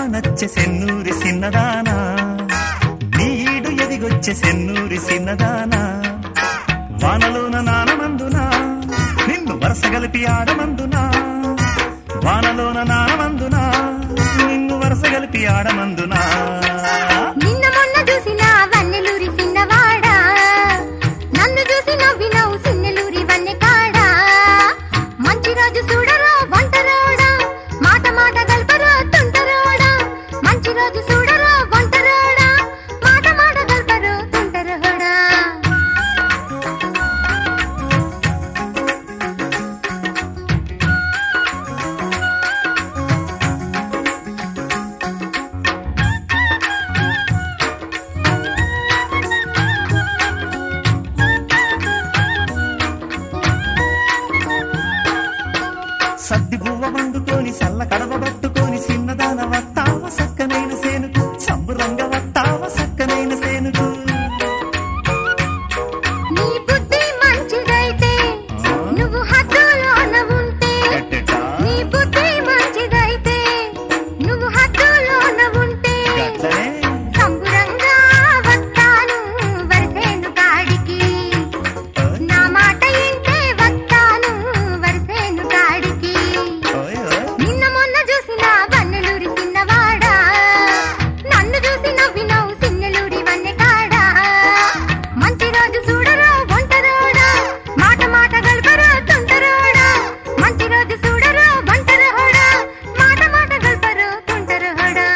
వానొచ్చే సెన్నూరి సిన్నదానా నీడు ఎదిగొచ్చే సెన్నూరి సిన్నదానా వానలోన నానమందునా నిన్ను వరస కలిపి ఆడమందునా వానలోన నానమందునా నిన్ను వరస కలిపి ఆడమందునా నిన్న మొన్న చూసిన వన్నెలూరి చిన్నవాడా నన్ను చూసి నవ్వినవు సిన్నెలూరి వన్నె కాడా మంచి రోజు చూడరా వంటరోడా మాట మాట గల్పరా తుంటరోడా మంచి రోజు చూడరా వంటరోడా మాట మాట గల్పరు తుంటరోడా సద్ది బువ్వ వండుకొని సల్ల కడవ పట్టుకొని సిన్నదాన వత్తావ సక్కనైన సేనుకు సంబురంగ వత్తావ సక్కనైన సేనుకు నీ బుద్ధి మంచిదైతే నువ్వు హద్దులోన ఉంటే గట్టెటా, నీ బుద్ధి మంచిదైతే నువ్వు హద్దులోన ఉంటే గట్లనే సంబురంగా వస్తాను వరసేను కాడికి నా మాట ఇంటే వస్తాను వరసేను కాడికి ఓయ్ ఓయ్. నిన్న మొన్న చూసిన వన్నెలూరి చిన్నవాడా నన్ను చూసి నవ్వినవు సిన్నెలూరి వన్నె కాడా మంచి రోజు చూడరా వంటరోడా మాట మాట గల్పరా తుంటరోడా మంచి రోజు చూడరా వంటరోడా మాట మాట గల్పరు తుంటరోడా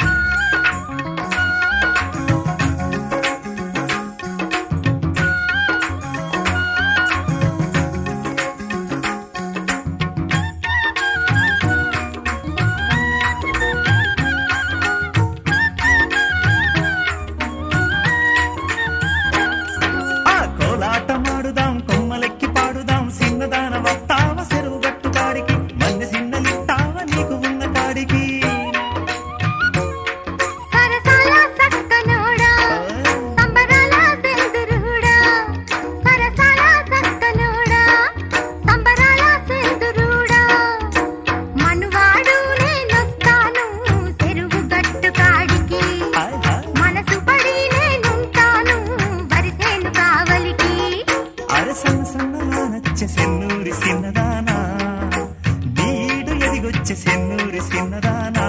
ఆ కోలాటమాడుదాం కొమ్మలెక్కి పాడుదాం సిన్నదాన వత్తావ చెరువు గట్టు కాడికి మన్నె సిన్నలిత్తావ నీకు ఉన్న కాడికి సరసాల సక్కనోడా సంబరాల సెందురుడా సరసాల సక్కనోడా సంబరాల సెందురుడా మనువాడు నేనొస్తాను చెరువు గట్టు కాడికి హాయ్ హాయ్. మనసు పడి నేనుంటాను వరిసేను కావలికి అరే సన్న సన్నదానొచ్చే సెన్నూరి సిన్నదానా నీడు ఎదిగొచ్చే సెన్నూరి సిన్నదానా